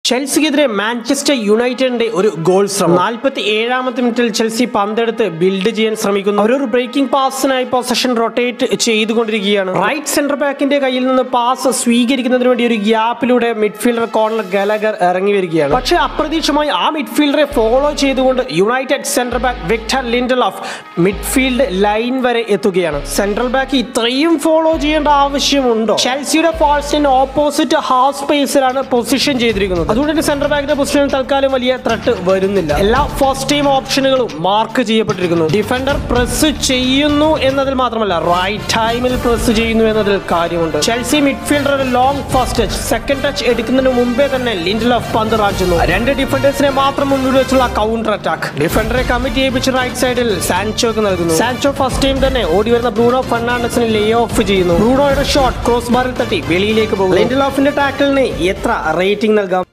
ചെൽസിക്കെതിരെ Manchester യുണൈറ്റഡിന്റെ ഒരു goal ശ്രമം നാൽപ്പത്തി ഏഴാമത്തെ മിനിറ്റിൽ ചെൽസി പന്തെടുത്ത് ബിൽഡ് ചെയ്യാൻ ശ്രമിക്കുന്നു അവരൊരു ബ്രേക്കിംഗ് പാസിനായി പൊസഷൻ റൊട്ടേറ്റ് ചെയ്തുകൊണ്ടിരിക്കുകയാണ് റൈറ്റ് സെന്റർ ബാക്കിന്റെ കയ്യിൽ നിന്ന് പാസ് സ്വീകരിക്കുന്നതിന് വേണ്ടി ഒരു ഗ്യാപ്പിലൂടെ മിഡ്ഫീൽഡർ കോർണർ ഗലഗർ ഇറങ്ങി വരികയാണ് പക്ഷേ അപ്രതീക്ഷിതമായി ആ മിഡ്ഫീൽഡറെ ഫോളോ ചെയ്തുകൊണ്ട് United center back Victor Lindelof off midfield line വരെ എത്തുകയാണ് സെൻട്രൽ ബാക്ക് ഇത്രയും ഫോളോ ചെയ്യേണ്ട ആവശ്യമുണ്ടോ ചെൽസിയുടെ ഫാൾസ്റ്റിന് ഓപ്പോസിറ്റ് ഹാഫ് സ്പേസിലാണ് പൊസിഷൻ ചെയ്തിരിക്കുന്നത് അതുകൊണ്ട് തന്നെ സെന്റർ ബാക്കിന്റെ പൊസിഷനിൽ തൽക്കാലം വലിയ ത്രട്ട് വരുന്നില്ല എല്ലാ ഫസ്റ്റ് ടൈം ഓപ്ഷനുകളും മാർക്ക് ചെയ്യപ്പെട്ടിരിക്കുന്നു ഡിഫൻഡർ പ്രസ് ചെയ്യുന്നു എന്നതിൽ മാത്രമല്ല റൈറ്റ് ടൈമിൽ പ്രസ് ചെയ്യുന്നു എന്നതിൽ കാര്യമുണ്ട് Chelsea midfielder long first touch second touch എടുക്കുന്നതിന് മുമ്പേ തന്നെ ലിൻഡൽ ഓഫ് പന്ത് റാഞ്ചുന്നു രണ്ട് ഡിഫൻഡേഴ്സിനെ മാത്രം മുന്നിൽ വെച്ചുള്ള കൗണ്ടർ അറ്റാക്ക് ഡിഫൻഡറെ കമ്മിറ്റ് ചെയ്യിപ്പിച്ച് റൈറ്റ് സൈഡിൽ സാൻചോക്ക് നൽകുന്നു സാൻചോ ഫസ്റ്റ് ടൈം തന്നെ ഓടി വരുന്ന ബ്രൂണോ ഫെർണാണ്ടസിനെ ലേ ഓഫ് ചെയ്യുന്നു ബ്രൂണോയുടെ ഷോട്ട് ക്രോസ് ബാറിൽ തട്ടി വെളിയിലേക്ക് പോകും ലിൻഡൽ ഓഫിന്റെ ടാക്കിളിന് എത്ര റേറ്റിംഗ് നൽകാം